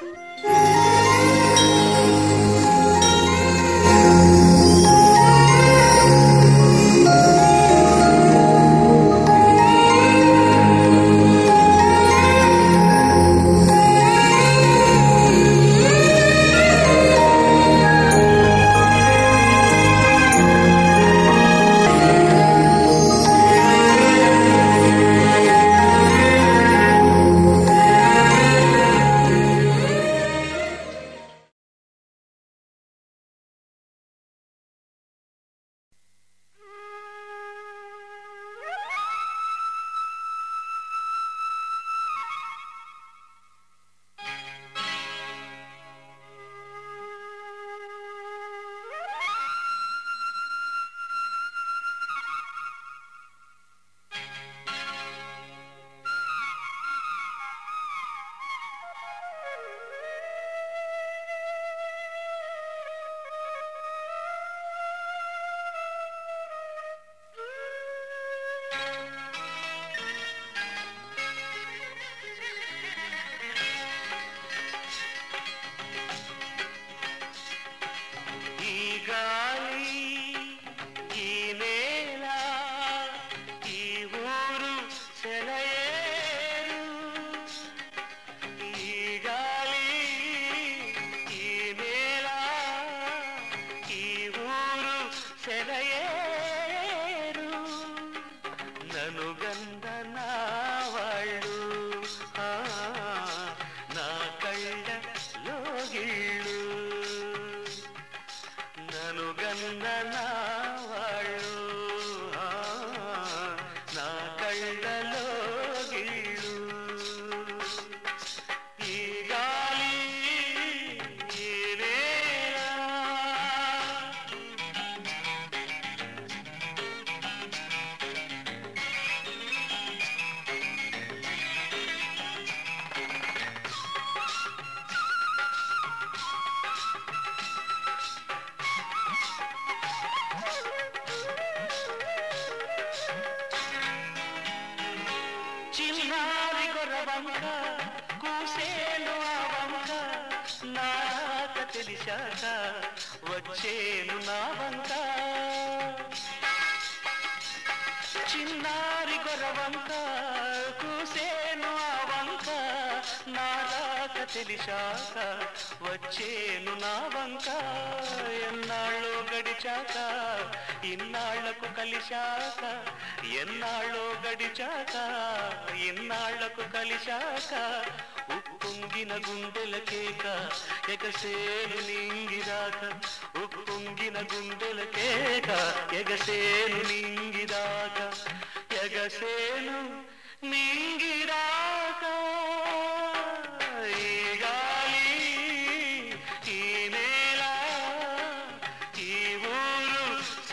ఈ గాలి ఈ నేల ఈ ఊరు సెలయేరు ఈ గాలి ఈ నేల ఈ ఊరు సెలయేరు నను గంధ నా వాళ్ళు ఆ, నా కళ్ళ లోగిళ్ళు నను గన్న నా వాళ్ళు ఆ, నా కళ్ళలో గీళ్ళు ఈ గాలి ఈ నేల చిన్నారి గొర్రవంక కూసేను ఆ వంక నాక తెలిసాక వచ్చేను నా వంక చిన్నారి గొర్రవంక కూసేను ఆ వంక నాక తెలిసాక వచ్చేను నా వంక ఎన్నాళ్ళో గడిచాక ఇన్నాళ్లకు కలిశాక ఎన్నాళ్ళో గడిచాక ఇన్నాళ్లకు కలిశాక ఉప్పొంగిన గుండెల కేక ఎగసేను నింగిరాక ఉప్పొంగిన గుండెల కేక ఎగసేను నింగిరాక ఎగసేను నింగిరాక ఈ గాలి ఈ నేల ఈ ఊరు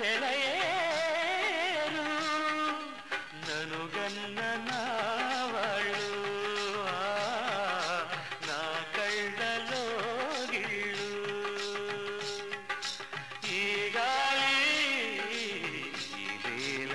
సెలయేరు నను గన్న నా వాళ్ళు ఆ, నా కళ్ళలో గిళ్ళు ఈ గాలి ఈ నేల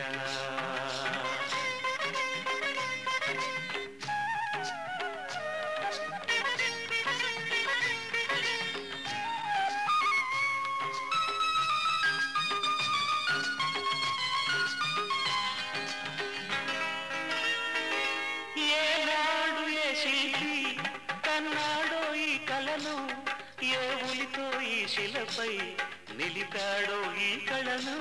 ఏనాడు ఏ శిల్పి కన్నాడో ఈ కళను ఏ ఉలితో ఈ శిలపై నిలిపాడో ఈ కళను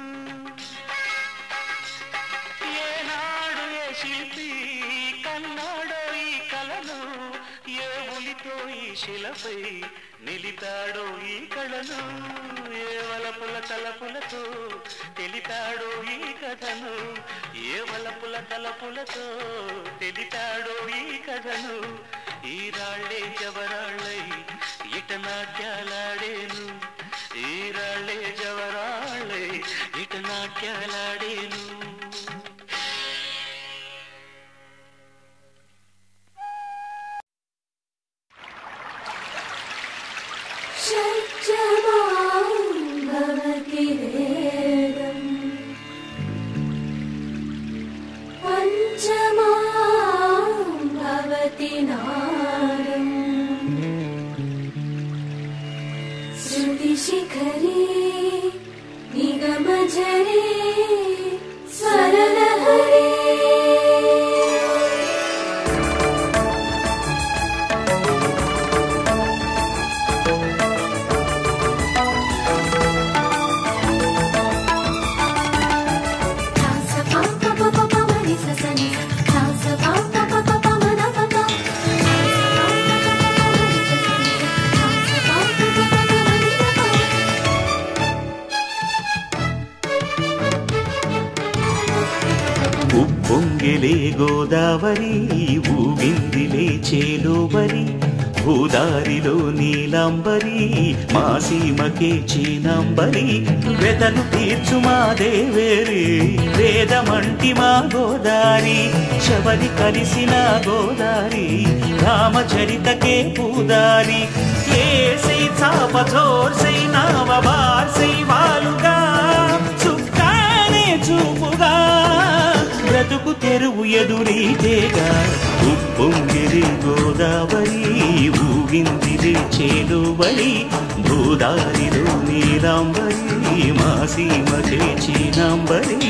ఏనాడు ఏ శిల్పి కన్నాడో ఈ కళను ఏ ఉలితో ఈ శిలపై నిలిపాడో ఈ కళను ఏ వలపుల తలపులతో తెలిపాడో ఈ కథను ఏ వలపుల తలపులతో తెలిపాడో ఈ కథను ఈ రాళ్ళే జవరాళ్ళై ఇట నాట్యాలాడేను ఈ రాళ్ళే జవరాళ్ళై ఇట నాట్యాలాడేను షట్జమాం భవతి వేదం పంచమాం భవతి నాదం శిఖరే నిగమజరే స్వరలహరే ఉప్పొంగిలే గోదావరి ఊగిందిలే చేలోబరి భూదారిలో నీలాంబరి మా సీమకే చీనాంబరి వెతలు తీర్చు మా దేవేరి వేదమంటి మా గోదారి శబరి కలిసిన గోదారి రామచరితకే పూదారి ఏసై చాపచోర్సై నావబార్సై వాలుగా చుక్కానే చూపుగా బ్రతుకు తెరువు ఎదురీతేగా ఉప్పొంగిరి గోదావరి ఊగిందిరి చేలువరి భూదారిలో నీలాంబరి మా సీమ చేచినాంబరి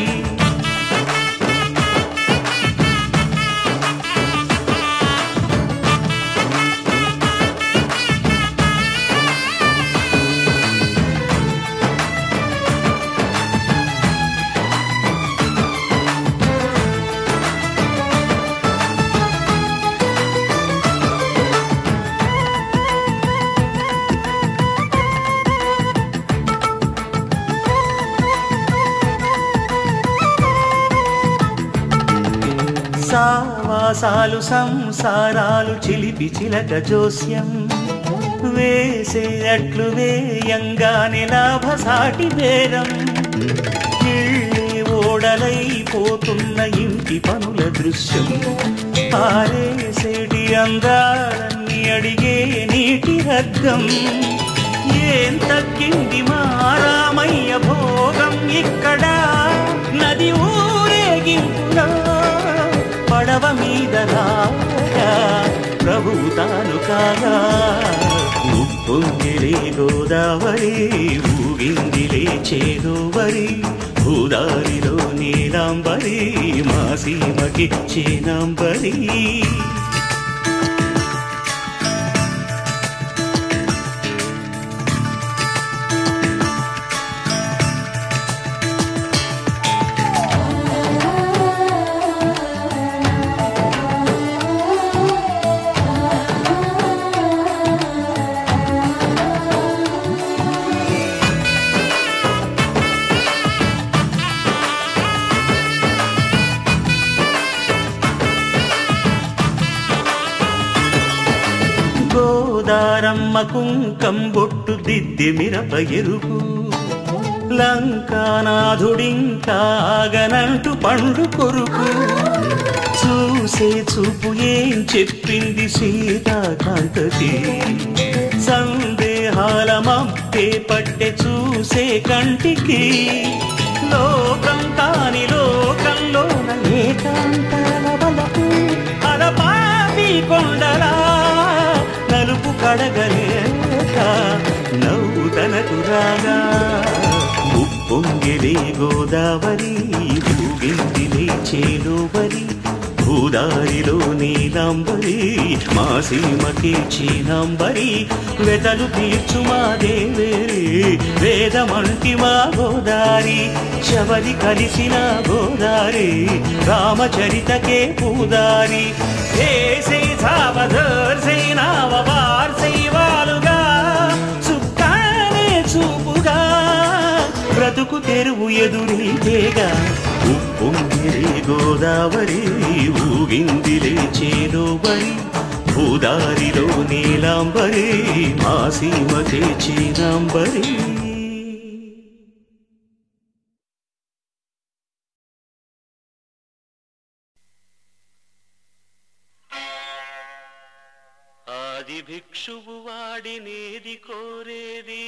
సావాసాలు సంసారాలు చిలిపి చిలక జోస్యం వేసే అట్లు వేయంగానే లాభసాటి బేరం ఇళ్ళే ఓడలైపోతున్న ఇంటి పనుల దృశ్యం పారేసేటి అందాలన్నీ అడిగే నీటి రగ్గం ఏం తగ్గింది మా రామయ్య భోగం ఇక్కడ నది ఊరేగింపులో పడవ మీద రాగా ప్రభు తాను కాగా ఉప్పొంగిలే గోదావరి ఊగిందిలే చేదోవరి భూదారిలో నీలాంబరి మా సీమకి చేనాంబరి గోదారమ్మ కుంకం బొట్టు దిద్ది మిరప ఎరుపు లంకానాథుడింకాగనంటూ పండు కొరుకు చూసే చూపు ఏం చెప్పింది సీతాకాంతకి సందేహాల మప్పే పట్టె చూసే కంటికి లోకం కాని లోకంలోన ఏకాంతాల బలపు అలపాపి కొండలా నలుపు కడగలేక నవ్వు తనకు రాగా ఉప్పొంగిలే గోదావరి ఊగిందిలే చేలోబరి భూదారిలో నీలాంబరి మా సీమకి చీనాంబరి వెతలు తీర్చు మా దేవేరి వేదమంటి మా గోదారి శబరి కలిసిన గోదారి రామచరితకే పూదారి ఏసై సావధర్సై నావవార్సై వాలుగా చుక్కానే చూపుగా బ్రతుకు తెరువు ఎదురీతేగా ఉప్పొంగిరే గోదావరి ఊగిందిలే చేలోబరి భూదారిలో నీలాంబరి మా సీమకే చీనాంబరి ఆది భిక్షువు వాడినేది కోరేది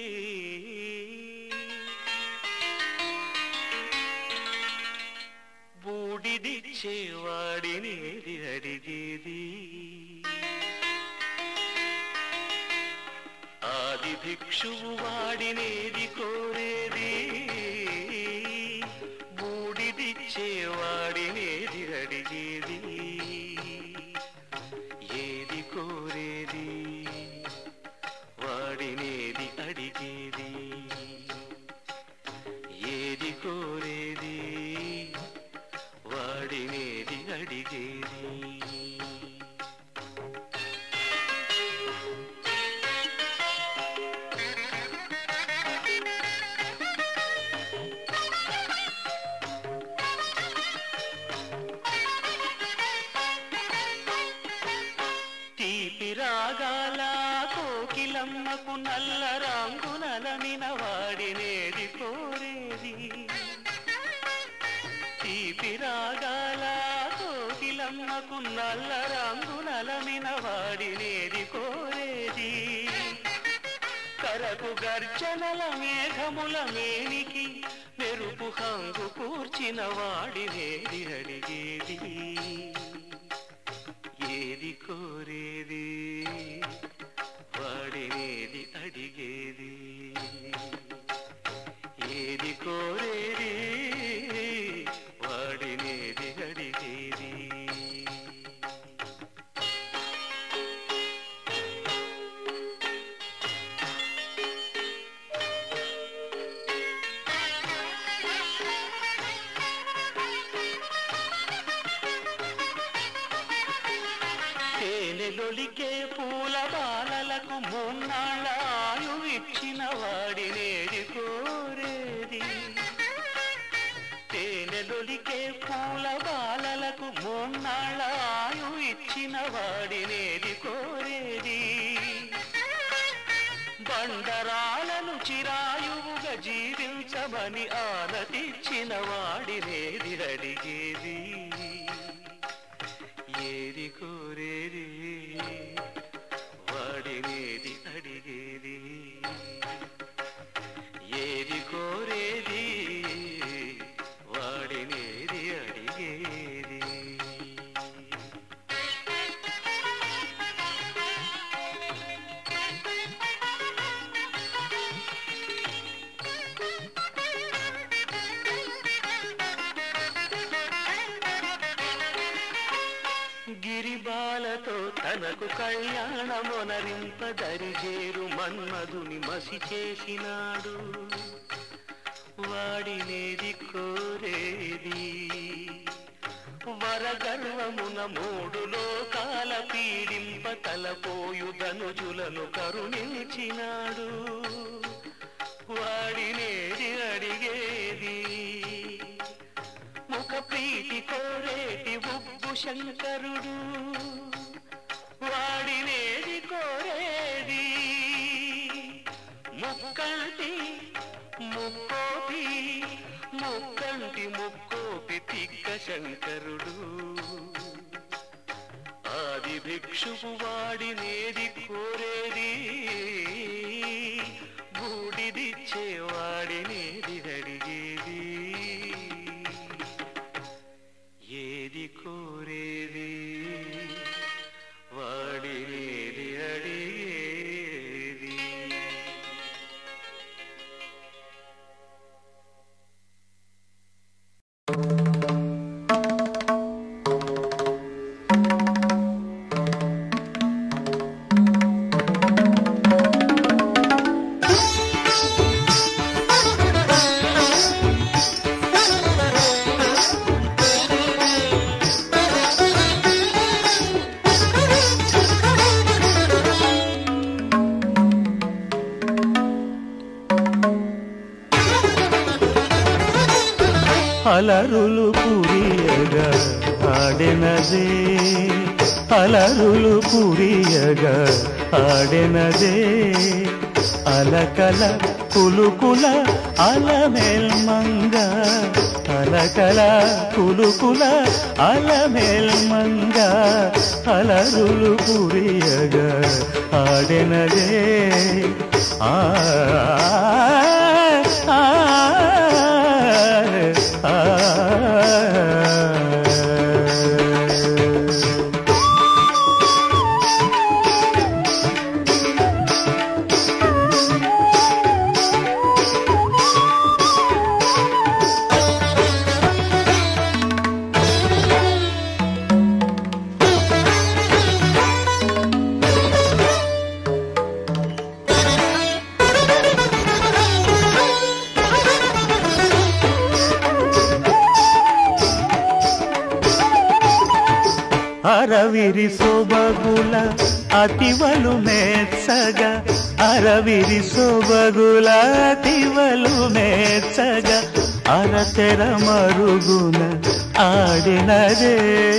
బూడిదిచ్చేవాడినేది అడిగేది ఆది భిక్షువు వాడినేది కోరేది బూడిదిచ్చే వాడినేది అడిగేది ఏది కోరేది వాడినేది అడిగేది ఏది కోరేది వాడినేది అడిగేది తీపి రాగాల కోకిలమ్మకు నల్ల రంగునలమిన వాడినేది కోరేది తీపి రాగాల కోకిలమ్మకు నల్ల రంగునలమిన వాడినేది కోరేది కరకు గర్జనల మేఘముల మేనికి మెరుపు హంగు కూర్చిన వాడినేది అడిగేది ఏది కోరేది వాడినేది అడిగేది ఏది కోరేది వాడినేది అడిగేది తేనెలొలికే పూల బాలలకు మూన్నాళ్ళ ఆయువిచ్చిన వాడినేది కోరేది తేనెలొలికే పూల బాలలకు మూన్నాళ్ళ ఆయువిచ్చిన వాడినేది కోరేది బండరాలను చిరాయువుగా జీవించమని ఆనతిచ్చిన వాడినేది అడిగేది ఏది కోరేది వాడినేది అడిగేది ఏది కోరేది వాడినేది అడిగేది గిరిబాలతో తనకు కళ్యాణమొనరింప దరిజేరు మన్మధుని మసి చేసినాడు వాడినేది కోరేది వరగర్వమున మూడు లోకాల పీడింప తలపోయు ధనుజులను కరుణించినాడు వాడినేది అడిగేది ముఖ ప్రీతి కోరేటి ఉబ్బు శంకరుడు వాడినేది కోరేది ముక్కంటి ముక్కోపి ముక్కంటి ముక్కోపి తిక్క శంకరుడు ఆది భిక్షువు వాడినేది కోరేది బూడిదిచ్చే వాడినేది అడిగేది ఏది కోరేది వాడినేది అడిగేది అలరులు పురియగా ఆడెనదే అలరులు పురియగా ఆడెనదే అలకల కులుకుల అలమెల్మంగ అలకల కులుకుల అలమెల్మంగ అలరులు పురియగా ఆడెనదే ఆ ఆ, ఆ, ఆ. అరవిరి సొబగుల అతివలు మెచ్చగ అరవిరి సొబగుల అతివలు మెచ్చగ అరతెర మరుగున ఆడినదే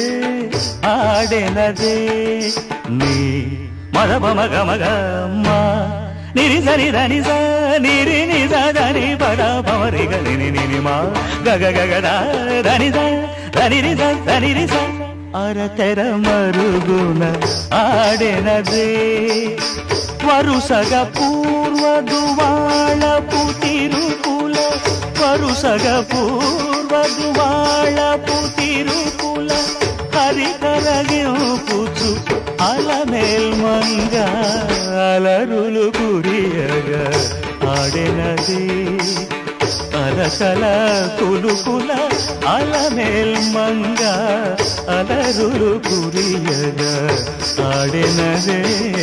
ఆడినదే నీ మగ మగ మగ మా నిరి సరి దని స నిరి ని స దని పద పమరి గని ని ని ని మా గగ గగ ద దని స దని రి స దని రి స అరతెర మరుగున ఆడెనదే వరుసగ పూర్వదువాళపు తిరుపుల వరుసగ పూర్వదువాళపు తిరుపుల హరికరగింపుచు అలమేల్మంగ అలరులు కురియగా ఆడెనది అలకల కులుకుల అలమేల్మంగ అలరులు కురియగా ఆడెనదే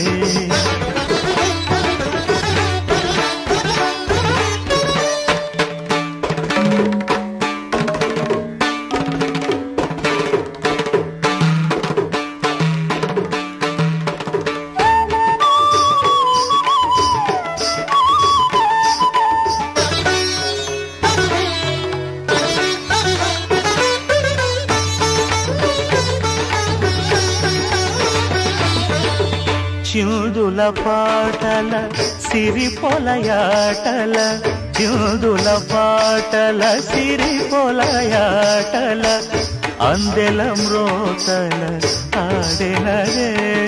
చిందుల పాటల సిరి పొలయాటల చిందుల పాటల సిరి పొలయాటల అందెల మ్రోతల ఆడెనదే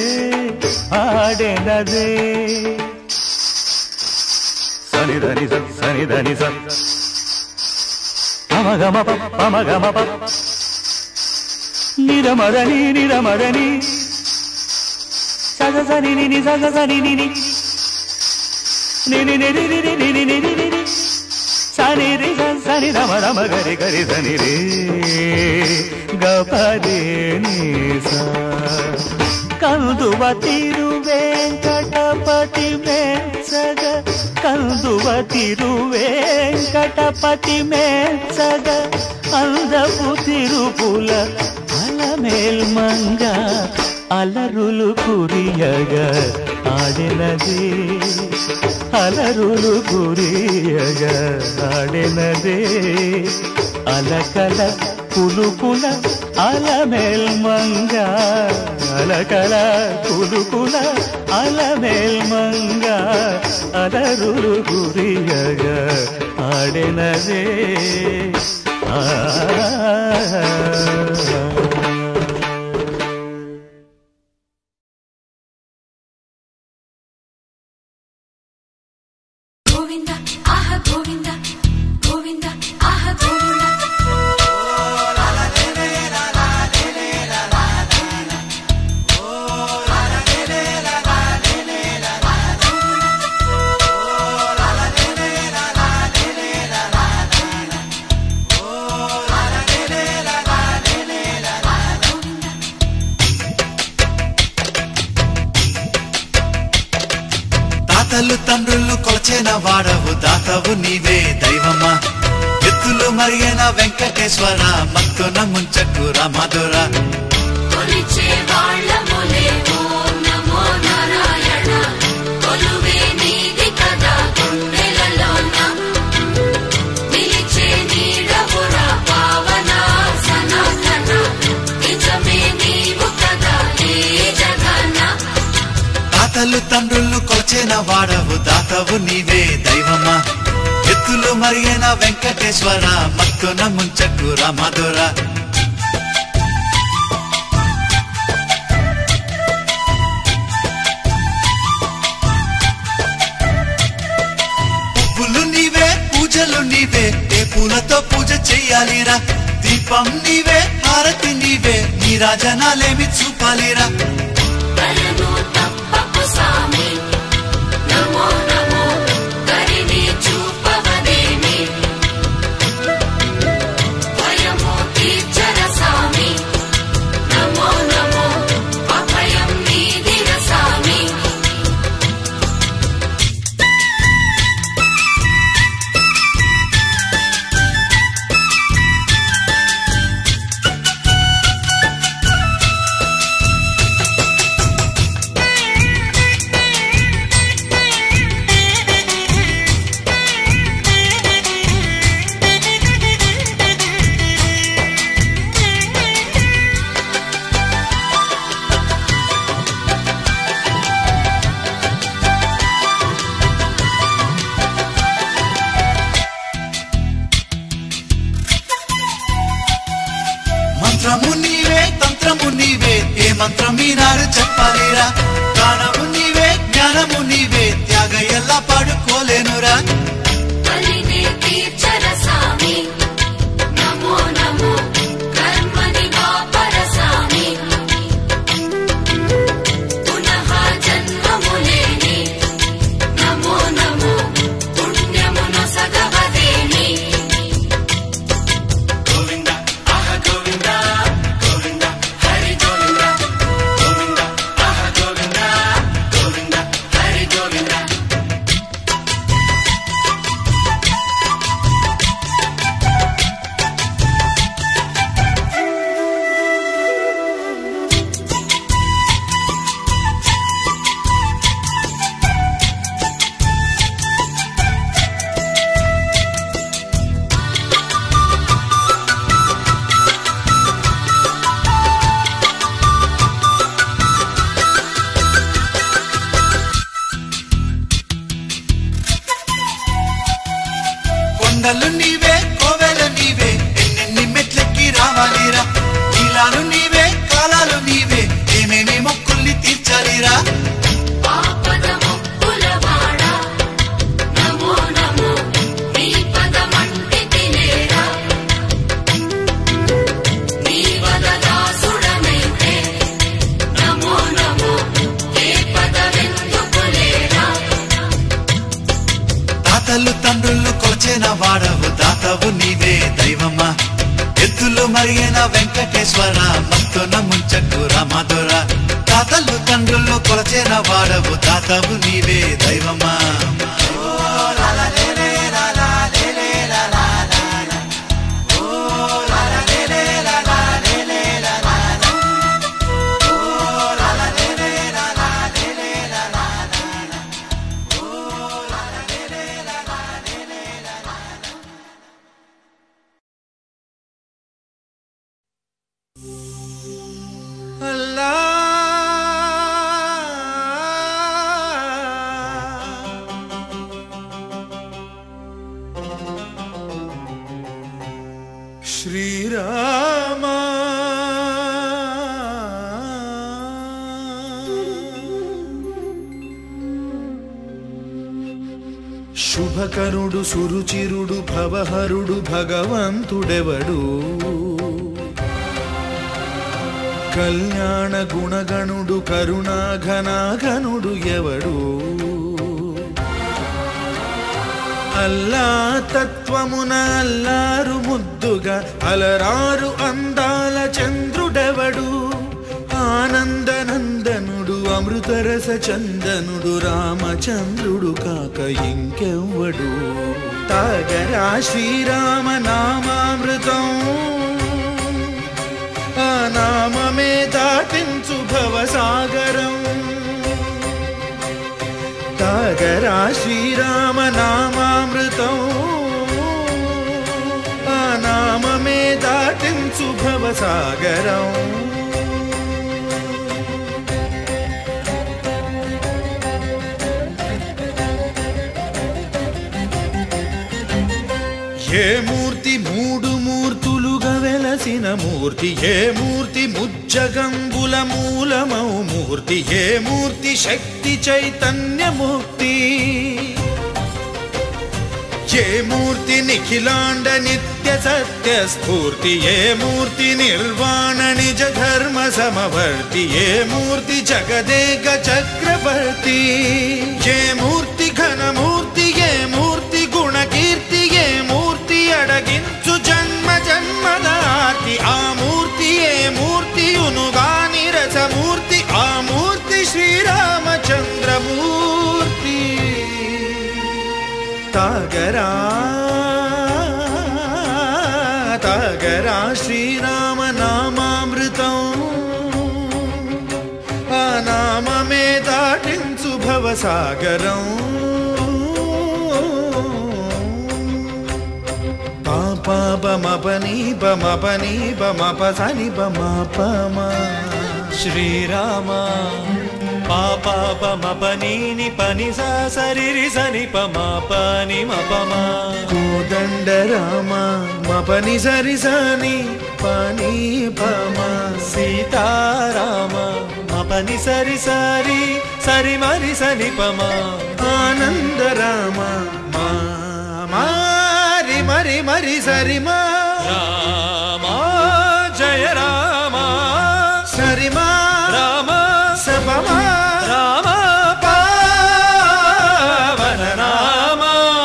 ఆడెనదే సనిదని స సనిదని స పమగమ ప పమగమ ప నిరమదని నిరమదని సగసని నిని సగసని నిని నిని నిని నిని నిని నిని నిని సని రి స సని రమ రమ గరి గరి సని రే గపదే ని స కందువ తిరు వెంకటపతి మెచ్చగ కందువ తిరు వెంకటపతి మెచ్చగ అందపు తిరుపుల అలమేల్మంగ అలరులు కురియగా ఆడినది అలరులు కురియగా ఆడినదే అలకల పులుపుల అలమేల్మంగ అలకల పులుపుల అలమేల్మంగ అలరులు కురియగా ఆడినదే ఆ గోవింద ఆహ గోవింద గోవింద ఆహ గోవింద తాతలు తండ్రులు కొలచిన వాడవు దాతవు నీవే దైవమా ఎత్తులు మరిగిన వెంకటేశ్వర మత్తున ముంచకు మధుర కొలిచే వాళ్ళములే ఓం నమో నారాయణ కొలువే నీది కదా గుండెలలోన నిలిచే నీడవురా పావన సనాతన నిజమే నీవు కదా ఏ జగన్న తాతలు తండ్రులు కొలచిన వాడవు దాతవు నీవే దైవమా ఎత్తులు మరిగిన వెంకటేశ్వర మత్తున ముంచకు మధుర పువ్వులు నీవే పూజలు నీవే ఏ పూలతో పూజ చెయ్యాలిరా దీపం నీవే హారతి నీవే నీ రాజనాలేమి చూపాలిరా కలను తప్పకు సామి నమో నమో కరిని చూపవదేమి భయము తీర్చర సామి నమో నమో అభయం నీదిర సామి కొండలు నీవే కోవెలు నీవే ఎన్నెన్ని మెట్లెక్కి రావాలిరా నీలాలు నీవే కాలాలు నీవే ఏమేమి మొక్కుల్ని తీర్చాలిరా ఆపద ముక్కులవాడ నమో నమో నీ పదమంటి తినేరా నీ వదదాసుడనైతే నమో నమో ఏ పదవెందుకులేరా తాతలు తండ్రులు కొలిచిన వాడవు దాతవు నీవే దైవమా ఎత్తులు మరిగిన వెంకటేశ్వర మత్తున ముంచకు రామధుర తాతలు తండ్రులు కొలచిన వాడవు దాతవు నీవే దైవమా శ్రీరామ శుభకరుడు సురుచిరుడు భవహరుడు భగవంతుడెవడు కళ్యాణ గుణగణుడు కరుణాఘనాఘనుడు ఎవడు అల్లా తత్వమున అల్లారు ముద్దుగా అలరారు అందాల చంద్రుడెవడు ఆనందనందనుడు అమృతరస చందనుడు రామచంద్రుడు కాక ఇంకెవ్వడు తాగరా శ్రీరామ నామామృతం ఆ నామమే దాటించు భవసాగరం తాగరా శ్రీరామ నామామృతం ఆ నామమే దాటించు భవసాగరం ఏ మూర్తి మూడు మూర్తులుగా వెలసిన మూర్తి ఏ మూర్తి ముజ్జగంబుల మూలమౌ మూర్తి ఏ మూర్తి శక్తి చైతన్యమూర్తి ఏ మూర్తి నిఖిలాండ నిత్య సత్య స్ఫూర్తి ఏ మూర్తి నిర్వాణ నిజ ధర్మ సమవర్తి ఏ మూర్తి జగదేక చక్రవర్తి ఏ మూర్తి ఘనమూర్తి ఏ మూర్తి గుణకీర్తి ఏ మూర్తి అడగించు జన్మ జన్మదాతి ఆ మూర్తి ఏ మూర్తి ఉనుగాని రసమూర్తి ఆ మూర్తి శ్రీరామచంద్రమూర్తి తాగరా తాగరా శ్రీరామ నామామృతం ఆ నామమే దాటించు భవసాగరం పాపా బమపని బమపని బమప సని బమపమా శ్రీరామ పాప పని పని సా సరి సని పమ పని మపమా కోదండ రామ మపని సరి సని పని పమ సీతారామ మపని సరి సరి సరి మరి సని పమా ఆనంద రామ మా మారి మరి మరి సరి మా రామ జయ రామ సరి మా రామ సపమా రామ పావన రామ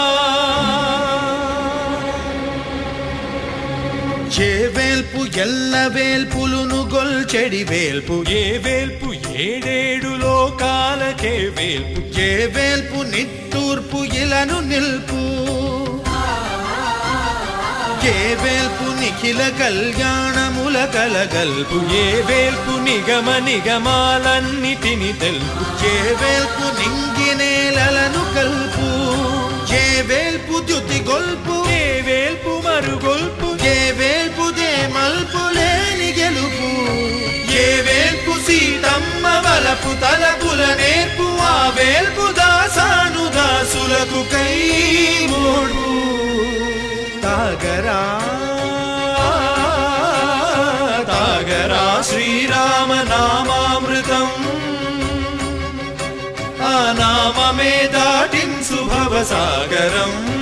ఏ వేల్పు ఎల్ల వేల్పులును గొల్చెడి వేల్పు ఏ వేల్పు ఏడేడు లోకాలకే వేల్పు ఏ వేల్పు నిట్టూర్పు ఇలను నిల్పు ఏ వేల్పు నిఖిల కళ్యాణముల కలగల్పు ఏ వేల్పు నిగమ నిగమాలన్నిటిని తెలుపు ఏ వేల్పు నింగినేలను కల్పు ఏ వేల్పు ద్యుతి గొల్పు ఏ వేల్పు మరుగొల్పు ఏ వేల్పు దే మల్పు లేని గెలుపు ఏ వేల్పు సీతమ్మ వలపు తలపుల నేర్పు ఆ వేల్పు దాసాను దాసులకు కై మోడు తాగరా తాగరా శ్రీరామ నామామృతం ఆ నామమే దాటించు భవసాగరం